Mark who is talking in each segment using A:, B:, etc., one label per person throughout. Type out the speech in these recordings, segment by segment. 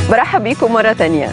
A: برحب بيكم مرة تانية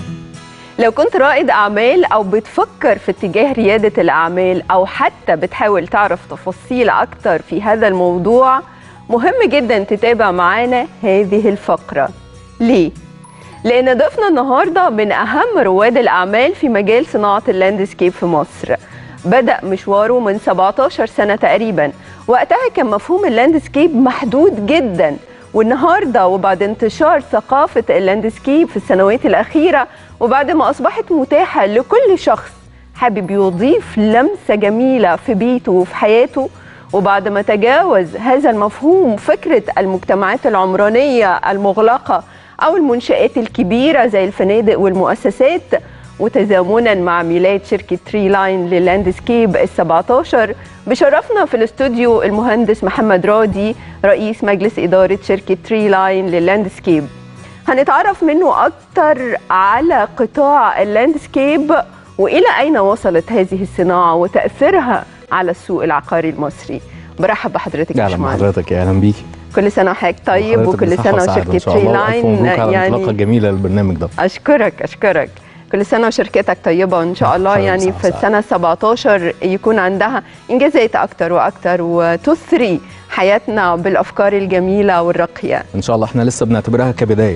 A: لو كنت رائد أعمال أو بتفكر في اتجاه ريادة الأعمال أو حتى بتحاول تعرف تفاصيل أكتر في هذا الموضوع مهم جدا تتابع معانا هذه الفقرة ليه؟ لأن ضيفنا النهاردة من أهم رواد الأعمال في مجال صناعة اللاندسكيب في مصر بدأ مشواره من 17 سنة تقريبا وقتها كان مفهوم اللاندسكيب محدود جدا والنهارده وبعد انتشار ثقافة اللاندسكيب في السنوات الأخيرة وبعد ما أصبحت متاحة لكل شخص حابب يضيف لمسة جميلة في بيته وفي حياته وبعد ما تجاوز هذا المفهوم فكرة المجتمعات العمرانية المغلقة أو المنشآت الكبيرة زي الفنادق والمؤسسات وتزامنا مع ميلاد شركة تري لاين للاندسكيب ال 17 بشرفنا في الاستوديو المهندس محمد راضي رئيس مجلس إدارة شركة تري لاين للاندسكيب هنتعرف منه أكتر على قطاع اللاندسكيب وإلى أين وصلت هذه الصناعة وتأثيرها على السوق العقاري المصري برحب بحضرتك يا
B: اهلا
A: باشمهندس.
B: بحضرتك يا اهلا بيكي
A: كل سنة وحضرتك طيب
B: وحضرتك
A: وكل
B: بصحة
A: سنة
B: وسعادة
A: وشركة
B: إن شاء
A: تري
B: الله. وألف
A: لاين
B: مبروك على الانطلاقة الجميلة للبرنامج ده
A: أشكرك أشكرك كل سنة وشركتك طيبة وإن شاء الله
B: خير
A: يعني
B: وسعة
A: في
B: وسعادة.
A: السنة 17 يكون عندها إنجازات أكتر وأكتر وتثري حياتنا بالأفكار الجميلة والراقية
B: ان شاء الله احنا لسه بنعتبرها كبداية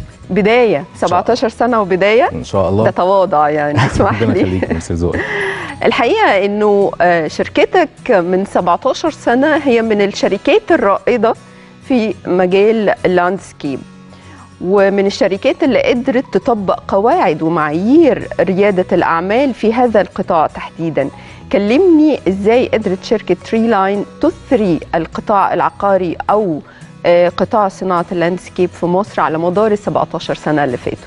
A: بداية 17 سنة وبداية
B: ان شاء
A: ده
B: الله
A: تواضع يعني اسمح
B: ربنا
A: لي
B: يخليك ميرسي ذوقك
A: الحقيقة إنه آه، شركتك من 17 سنة هي من الشركات الرائدة في مجال اللاندسكيب ومن الشركات اللي قدرت تطبق قواعد ومعايير ريادة الأعمال في هذا القطاع تحديدا كلمني إزاي قدرت شركة تري لاين تثري القطاع العقاري أو آه، قطاع صناعة اللاندسكيب في مصر على مدار ال 17 سنة اللي فاتوا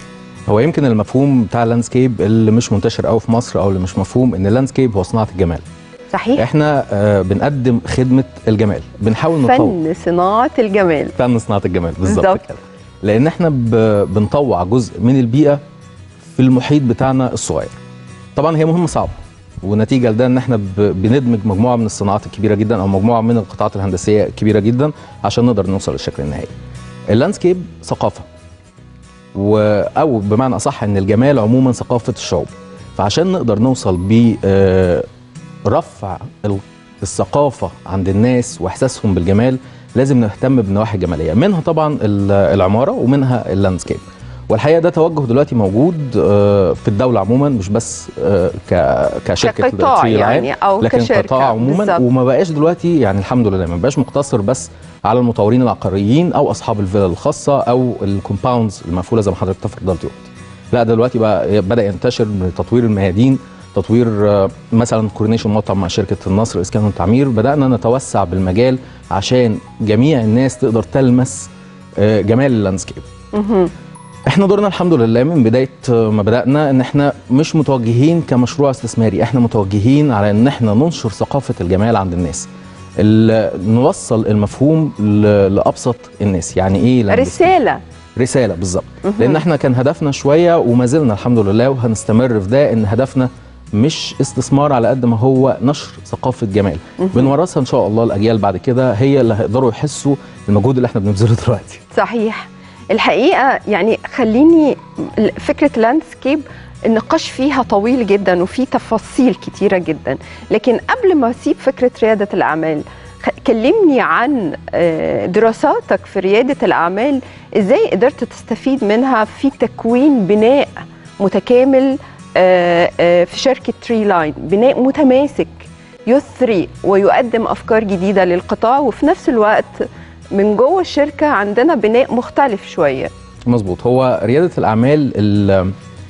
B: هو يمكن المفهوم بتاع اللاندسكيب اللي مش منتشر قوي في مصر او اللي مش مفهوم ان اللاندسكيب هو صناعة الجمال
A: صحيح؟
B: احنا آه، بنقدم خدمة الجمال بنحاول نطور
A: فن صناعة الجمال
B: فن صناعة الجمال بالظبط
A: بالظبط.
B: كده لان احنا ب- بنطوع جزء من البيئة في المحيط بتاعنا الصغير طبعا هي مهمة صعبة ونتيجة لده ان احنا ب- بندمج مجموعة من الصناعات الكبيرة جدا او مجموعة من القطاعات الهندسية الكبيرة جدا عشان نقدر نوصل للشكل النهائي اللاندسكيب ثقافة و او بمعنى اصح ان الجمال عموما ثقافة الشعوب فعشان نقدر نوصل ب آه، رفع ال- الثقافة عند الناس واحساسهم بالجمال لازم نهتم بالنواحي الجمالية منها طبعا ال- العمارة ومنها اللاندسكيب والحقيقه ده توجه دلوقتي موجود آه، في الدوله عموما مش بس آه، ك- كشركه
A: كقطاع
B: تري لاين،
A: يعني أو
B: لكن
A: كشركة
B: قطاع عموما
A: بالظبط.
B: وما بقاش دلوقتي يعني الحمد لله ما بقاش مقتصر بس على المطورين العقاريين او اصحاب الفيلا الخاصه او الكومباوندز المقفوله زي ما حضرتك تفضلت قلت لا دلوقتي بقى بدا ينتشر تطوير الميادين تطوير آه، مثلا كورنيشن مطعم مع شركه النصر اسكان والتعمير بدانا نتوسع بالمجال عشان جميع الناس تقدر تلمس آه، جمال اللاندسكيب
A: مهم.
B: احنا دورنا الحمد لله من بدايه ما بدانا ان احنا مش متوجهين كمشروع استثماري احنا متوجهين على ان احنا ننشر ثقافه الجمال عند الناس ال- نوصل المفهوم ل- لابسط الناس يعني ايه لاندسكيب؟
A: رسالة
B: رساله بالظبط لان احنا كان هدفنا شويه وما زلنا الحمد لله وهنستمر في ده ان هدفنا مش استثمار على قد ما هو نشر ثقافه جمال بنورثها ان شاء الله الاجيال بعد كده هي اللي هيقدروا يحسوا المجهود اللي احنا بنبذله دلوقتي
A: صحيح الحقيقة يعني خليني فكرة لاندسكيب النقاش فيها طويل جدا وفي تفاصيل كتيرة جدا لكن قبل ما أسيب فكرة ريادة الأعمال خ- كلمني عن آه، دراساتك في ريادة الأعمال إزاي قدرت تستفيد منها في تكوين بناء متكامل آه، آه، في شركة تري لاين بناء متماسك يثري ويقدم أفكار جديدة للقطاع وفي نفس الوقت من جوه الشركة عندنا بناء مختلف شوية
B: مظبوط هو رياده الاعمال ال-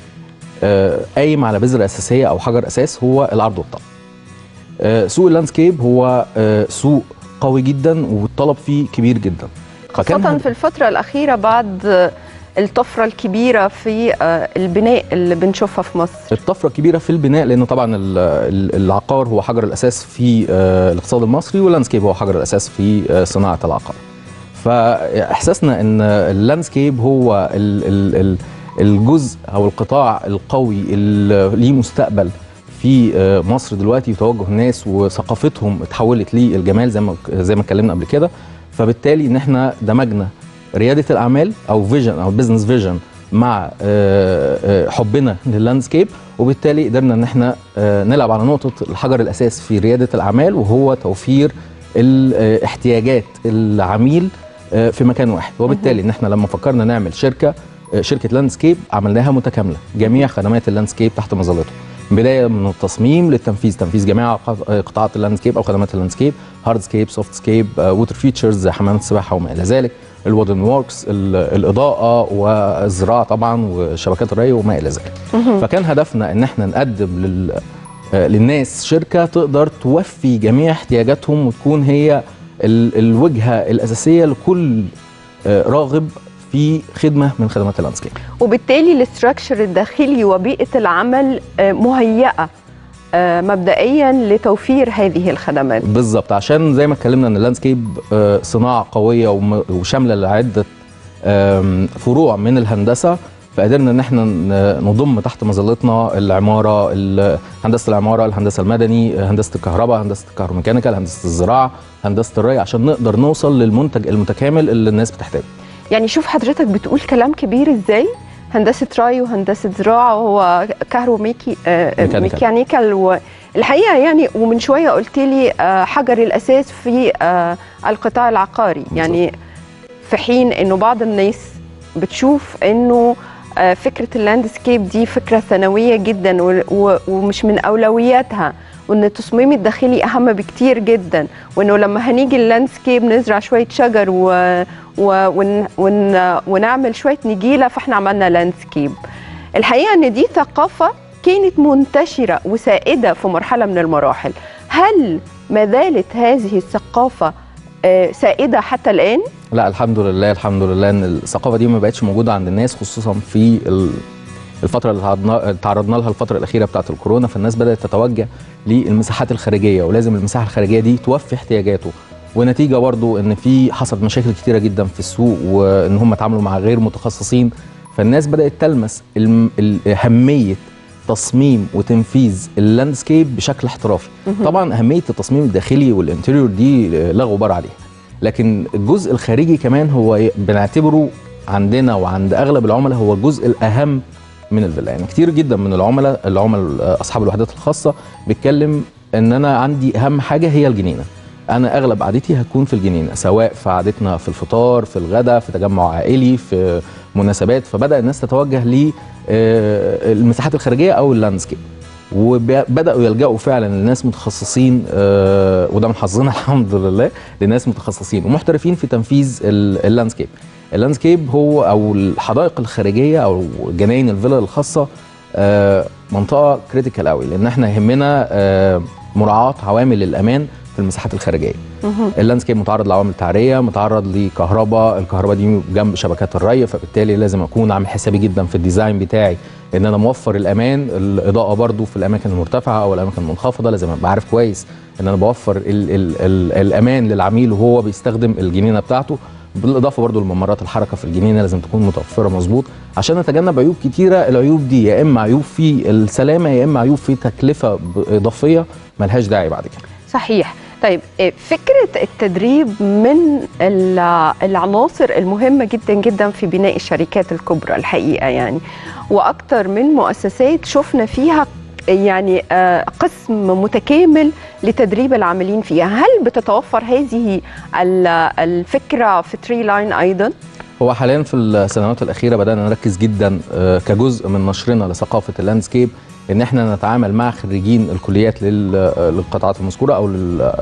B: آه، قايم على بذره اساسيه او حجر اساس هو العرض والطلب آه، سوق اللاندسكيب هو آه، سوق قوي جدا والطلب فيه كبير جدا فكان
A: خاصة
B: هد-
A: في الفترة الأخيرة بعد الطفرة الكبيرة في آه، البناء اللي بنشوفها في مصر
B: الطفره الكبيره في البناء لان طبعا ال- ال- العقار هو حجر الاساس في آه، الاقتصاد المصري واللاندسكيب هو حجر الاساس في آه، صناعه العقار فاحساسنا ان اللاندسكيب هو ال- ال- ال- الجزء او القطاع القوي اللي ليه مستقبل في آه، مصر دلوقتي وتوجه الناس وثقافتهم اتحولت للجمال زي ما زي ما اتكلمنا قبل كده فبالتالي ان احنا دمجنا رياده الاعمال او فيجن او بزنس فيجن مع آه، آه، حبنا لللاندسكيب وبالتالي قدرنا ان احنا آه، نلعب على نقطه الحجر الاساس في رياده الاعمال وهو توفير ال- آه، احتياجات العميل آه، في مكان واحد وبالتالي ان احنا لما فكرنا نعمل شركه آه، شركه لاندسكيب عملناها متكامله جميع خدمات اللاندسكيب تحت مظلته بدايه من التصميم للتنفيذ تنفيذ جميع قط- آه، قطاعات اللاندسكيب او خدمات اللاندسكيب هاردسكيب سوفت سكيب ووتر فيتشرز زي حمامات السباحه وما الى ذلك الودن ووركس ال- الاضاءه والزراعه طبعا وشبكات الري وما الى ذلك فكان هدفنا ان احنا نقدم لل آه، للناس شركه تقدر توفي جميع احتياجاتهم وتكون هي ال- الوجهه الاساسيه لكل آه، راغب في خدمه من خدمات اللاندسكيب
A: وبالتالي الاستراكشر الداخلي وبيئه العمل آه، مهيئه آه، مبدئيا لتوفير هذه الخدمات
B: بالظبط عشان زي ما اتكلمنا ان اللاندسكيب آه، صناعه قويه وم- وشامله لعده آم، فروع من الهندسه فقدرنا ان احنا ن- نضم تحت مظلتنا العماره ال- هندسه العماره الهندسه المدني هندسه الكهرباء هندسه الكهروميكانيكال هندسه الزراعه هندسه الري عشان نقدر نوصل للمنتج المتكامل اللي الناس بتحتاجه
A: يعني شوف حضرتك بتقول كلام كبير ازاي هندسه ري وهندسه زراعه وهو كهروميكي آه،
B: ميكانيكال.
A: ميكانيكال والحقيقه يعني ومن شويه قلت لي آه، حجر الاساس في آه، القطاع العقاري يعني في حين انه بعض الناس بتشوف انه آه، فكره اللاندسكيب دي فكره ثانويه جدا و- و- ومش من اولوياتها وان التصميم الداخلي اهم بكتير جدا وانه لما هنيجي اللاندسكيب نزرع شويه شجر و... و... ون... ون... ونعمل شويه نجيله فاحنا عملنا لاندسكيب الحقيقه ان دي ثقافه كانت منتشره وسائده في مرحله من المراحل هل ما زالت هذه الثقافه آه، سائده حتى الان
B: لا الحمد لله الحمد لله ان الثقافه دي ما بقتش موجوده عند الناس خصوصا في ال- الفتره اللي تعرضنا- تعرضنا لها الفتره الاخيره بتاعه الكورونا فالناس بدات تتوجه للمساحات الخارجيه ولازم المساحه الخارجيه دي توفي احتياجاته ونتيجه برضو ان في حصلت مشاكل كتيره جدا في السوق وان هم اتعاملوا مع غير متخصصين فالناس بدات تلمس الم- ال- اهميه تصميم وتنفيذ اللاندسكيب بشكل احترافي طبعا اهميه التصميم الداخلي والانتريور دي لا غبار عليها لكن الجزء الخارجي كمان هو ي- بنعتبره عندنا وعند اغلب العملاء هو الجزء الاهم من الفيلا يعني كتير جدا من العملاء العملاء اصحاب الوحدات الخاصه بيتكلم ان انا عندي اهم حاجه هي الجنينه انا اغلب قعدتي هتكون في الجنينه سواء في قعدتنا في الفطار في الغداء في تجمع عائلي في مناسبات فبدا الناس تتوجه للمساحات الخارجيه او اللاندسكيب وبداوا يلجأوا فعلا لناس متخصصين آه، وده من حظنا الحمد لله لناس متخصصين ومحترفين في تنفيذ ال- اللاندسكيب اللاندسكيب هو او الحدائق الخارجيه او جناين الفيلا الخاصه آه، منطقه كريتيكال قوي لان احنا يهمنا آه، مراعاه عوامل الامان في المساحات الخارجيه اللاندسكيب متعرض لعوامل تعريه متعرض لكهرباء الكهرباء دي جنب شبكات الري فبالتالي لازم اكون عامل حسابي جدا في الديزاين بتاعي ان انا موفر الامان الاضاءه برضو في الاماكن المرتفعه او الاماكن المنخفضه لازم ابقى عارف كويس ان انا بوفر ال ال ال الامان للعميل وهو بيستخدم الجنينه بتاعته بالاضافه برضو لممرات الحركه في الجنينه لازم تكون متوفره مظبوط عشان نتجنب عيوب كتيره العيوب دي يا اما عيوب في السلامه يا اما عيوب في تكلفه ب- اضافيه ملهاش داعي بعد كده
A: صحيح طيب إيه، فكرة التدريب من ال- العناصر المهمة جدا جدا في بناء الشركات الكبرى الحقيقة يعني وأكتر من مؤسسات شفنا فيها يعني آه، قسم متكامل لتدريب العاملين فيها هل بتتوفر هذه ال- الفكرة في تري لاين أيضا؟
B: هو حاليا في السنوات الاخيره بدانا نركز جدا آه، كجزء من نشرنا لثقافه اللاندسكيب ان احنا نتعامل مع خريجين الكليات لل- آه، للقطاعات المذكوره او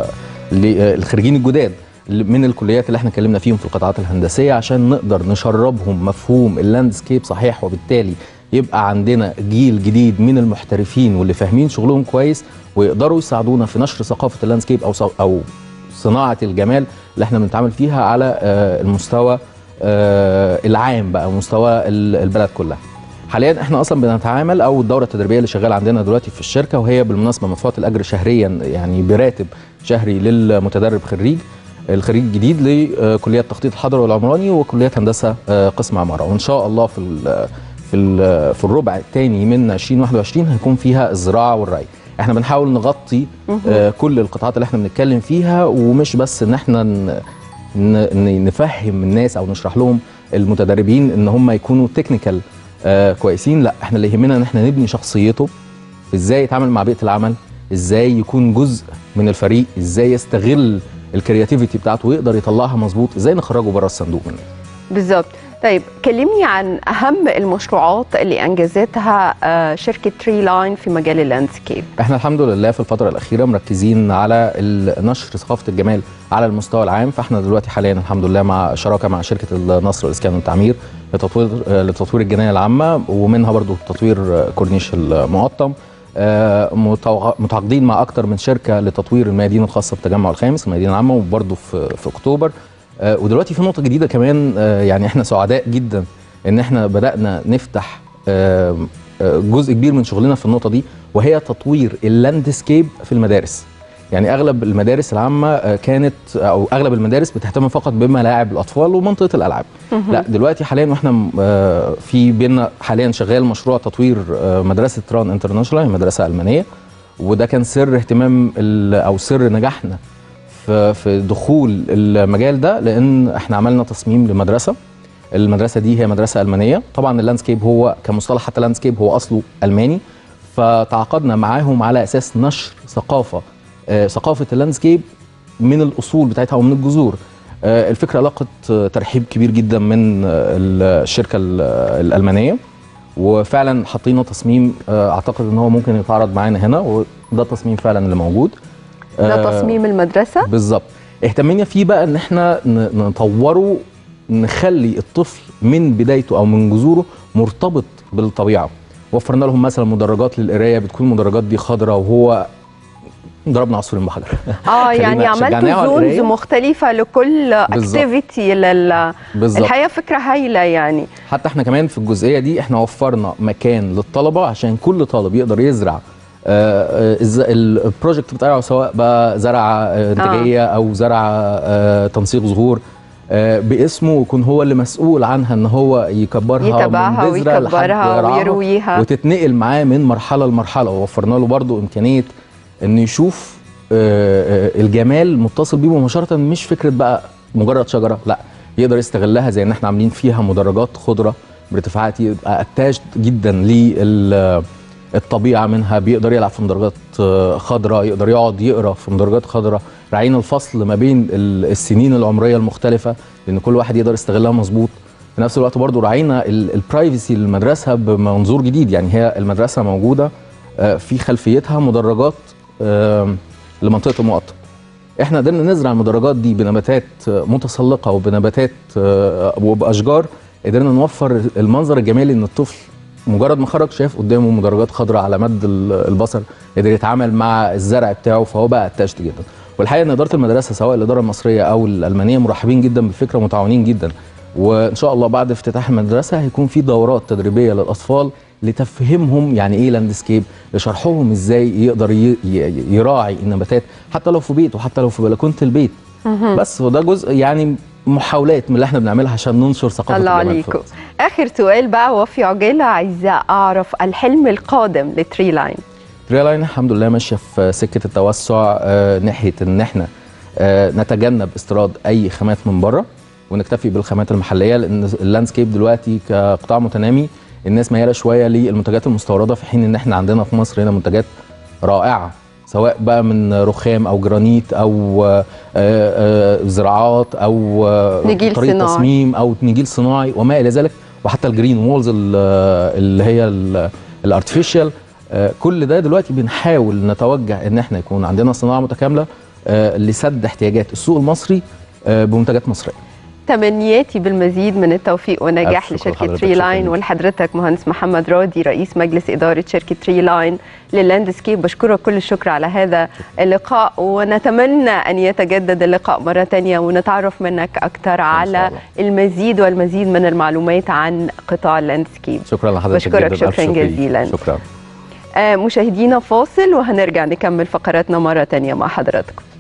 B: للخريجين الجداد من الكليات اللي احنا اتكلمنا فيهم في القطاعات الهندسيه عشان نقدر نشربهم مفهوم اللاندسكيب صحيح وبالتالي يبقى عندنا جيل جديد من المحترفين واللي فاهمين شغلهم كويس ويقدروا يساعدونا في نشر ثقافه اللاندسكيب او ص- او صناعه الجمال اللي احنا بنتعامل فيها على آه، المستوى آه، العام بقى مستوى ال- البلد كلها حاليا احنا اصلا بنتعامل او الدوره التدريبيه اللي شغاله عندنا دلوقتي في الشركه وهي بالمناسبه مدفوعه الاجر شهريا يعني براتب شهري للمتدرب خريج الخريج الجديد لكليات تخطيط الحضري والعمراني وكليات هندسه آه، قسم عماره وان شاء الله في ال في ال في الربع الثاني من 2021 هيكون فيها الزراعه والري احنا بنحاول نغطي آه، كل القطاعات اللي احنا بنتكلم فيها ومش بس ان احنا ن- ن- ن- نفهم الناس او نشرح لهم المتدربين ان هم يكونوا تكنيكال آه كويسين لا احنا اللي يهمنا ان احنا نبني شخصيته في ازاي يتعامل مع بيئه العمل ازاي يكون جزء من الفريق ازاي يستغل الكرياتيفيتي بتاعته ويقدر يطلعها مظبوط ازاي نخرجه بره الصندوق منه
A: بالظبط طيب كلمني عن اهم المشروعات اللي انجزتها آه، شركه تري لاين في مجال اللاندسكيب
B: احنا الحمد لله في الفتره الاخيره مركزين على ال- نشر ثقافه الجمال على المستوى العام فاحنا دلوقتي حاليا الحمد لله مع شراكه مع شركه النصر الاسكان والتعمير لتطوير آه، لتطوير الجنايه العامه ومنها برضو تطوير آه، كورنيش المقطم آه، متوغ- متعاقدين مع اكتر من شركه لتطوير الميادين الخاصه بالتجمع الخامس الميادين العامه وبرضو في في اكتوبر آه، ودلوقتي في نقطه جديده كمان آه، يعني احنا سعداء جدا ان احنا بدانا نفتح آه، آه، جزء كبير من شغلنا في النقطه دي وهي تطوير اللاندسكيب في المدارس يعني اغلب المدارس العامه آه، كانت او اغلب المدارس بتهتم فقط بملاعب الاطفال ومنطقه الالعاب لا دلوقتي حاليا واحنا آه، في بينا حاليا شغال مشروع تطوير آه، مدرسه تران انترناشونال هي مدرسه المانيه وده كان سر اهتمام ال- او سر نجاحنا في في دخول المجال ده لان احنا عملنا تصميم لمدرسه المدرسه دي هي مدرسه المانيه طبعا اللاندسكيب هو كمصطلح حتى اللاندسكيب هو اصله الماني فتعاقدنا معاهم على اساس نشر ثقافه آه، ثقافه اللاندسكيب من الاصول بتاعتها او من الجذور آه، الفكره لقت آه، ترحيب كبير جدا من آه، الشركه ال- الالمانيه وفعلا حطينا تصميم آه، اعتقد ان هو ممكن يتعرض معانا هنا وده التصميم فعلا اللي موجود
A: ده
B: آه،
A: تصميم المدرسه
B: بالظبط اهتمينا فيه بقى ان احنا ن- نطوره نخلي الطفل من بدايته او من جذوره مرتبط بالطبيعه وفرنا لهم مثلا مدرجات للقرايه بتكون المدرجات دي خضراء وهو ضربنا عصفورين بحجر
A: اه
B: خلينا
A: يعني
B: شجعناه
A: عملتوا
B: على
A: زونز
B: القراية.
A: مختلفه لكل
B: بالظبط.
A: اكتيفيتي لل
B: بالظبط
A: الحقيقه فكره هايله يعني
B: حتى احنا كمان في الجزئيه دي احنا وفرنا مكان للطلبه عشان كل طالب يقدر يزرع آه، آه، الز- البروجكت بتاعه سواء بقى زرعه آه، انتاجيه او زرعه آه، تنسيق زهور آه، باسمه ويكون هو اللي مسؤول عنها ان هو يكبرها
A: يتابعها
B: من بذرة لحد
A: ويكبرها
B: يرعاها
A: ويرويها
B: وتتنقل معاه من مرحله لمرحله ووفرنا له برضو امكانيه انه يشوف آه، آه، الجمال متصل بيه مباشره مش فكره بقى مجرد شجره لا يقدر يستغلها زي ان احنا عاملين فيها مدرجات خضره بارتفاعات يبقى اتاجد جدا للطبيعه منها بيقدر يلعب في مدرجات آه، خضراء يقدر يقعد يقرا في مدرجات خضراء راعيين الفصل ما بين ال- السنين العمريه المختلفه لان كل واحد يقدر يستغلها مظبوط في نفس الوقت برضو راعينا البرايفسي للمدرسه بمنظور جديد يعني هي المدرسه موجوده آه، في خلفيتها مدرجات آم، لمنطقه المقطم احنا قدرنا نزرع المدرجات دي بنباتات آه، متسلقه وبنباتات آه، وباشجار قدرنا نوفر المنظر الجمالي ان الطفل مجرد ما خرج شاف قدامه مدرجات خضراء على مد ال- البصر قدر يتعامل مع الزرع بتاعه فهو بقى اتشت جدا والحقيقه ان اداره المدرسه سواء الاداره المصريه او الالمانيه مرحبين جدا بالفكره ومتعاونين جدا وان شاء الله بعد افتتاح المدرسه هيكون في دورات تدريبيه للاطفال لتفهمهم يعني ايه لاندسكيب لشرحهم ازاي يقدر ي- ي- يراعي النباتات حتى لو في بيته حتى لو في بلكونه البيت بس وده جزء يعني محاولات من اللي احنا بنعملها عشان ننشر ثقافه
A: الله
B: الجمال في
A: عليكم
B: مصر.
A: اخر سؤال بقى وفي عجاله عايزه اعرف الحلم القادم لتري لاين
B: تري لاين الحمد لله ماشيه في سكه التوسع آه، ناحيه ان احنا آه، نتجنب استيراد اي خامات من بره ونكتفي بالخامات المحليه لان اللاندسكيب دلوقتي كقطاع متنامي الناس مياله شويه للمنتجات المستورده في حين ان احنا عندنا في مصر هنا منتجات رائعه سواء بقى من رخام او جرانيت او آه، آه، زراعات او آه،
A: نجيل
B: طريقه
A: صناعي.
B: تصميم او نجيل صناعي وما الى ذلك وحتى الجرين وولز اللي هي الارتفيشال كل ده دلوقتي بنحاول نتوجه ان احنا يكون عندنا صناعه متكامله آه، لسد احتياجات السوق المصري آه، بمنتجات مصريه
A: تمنياتي بالمزيد من التوفيق ونجاح
B: ألف شكر
A: لشركه
B: لحضرتك،
A: تري
B: شكراً
A: لاين
B: ليك.
A: ولحضرتك مهندس محمد راضي رئيس مجلس اداره شركه تري لاين لللاندسكيب بشكرك كل الشكر على هذا اللقاء ونتمنى ان يتجدد اللقاء مره تانية ونتعرف منك اكثر على
B: الله.
A: المزيد والمزيد من المعلومات عن قطاع اللاندسكيب
B: شكرا لحضرتك
A: بشكرك
B: جداً، ألف
A: شكراً
B: شكر ليك.
A: جزيلاً.
B: شكرا
A: آه، مشاهدينا فاصل وهنرجع نكمل فقراتنا مره تانية مع حضراتكم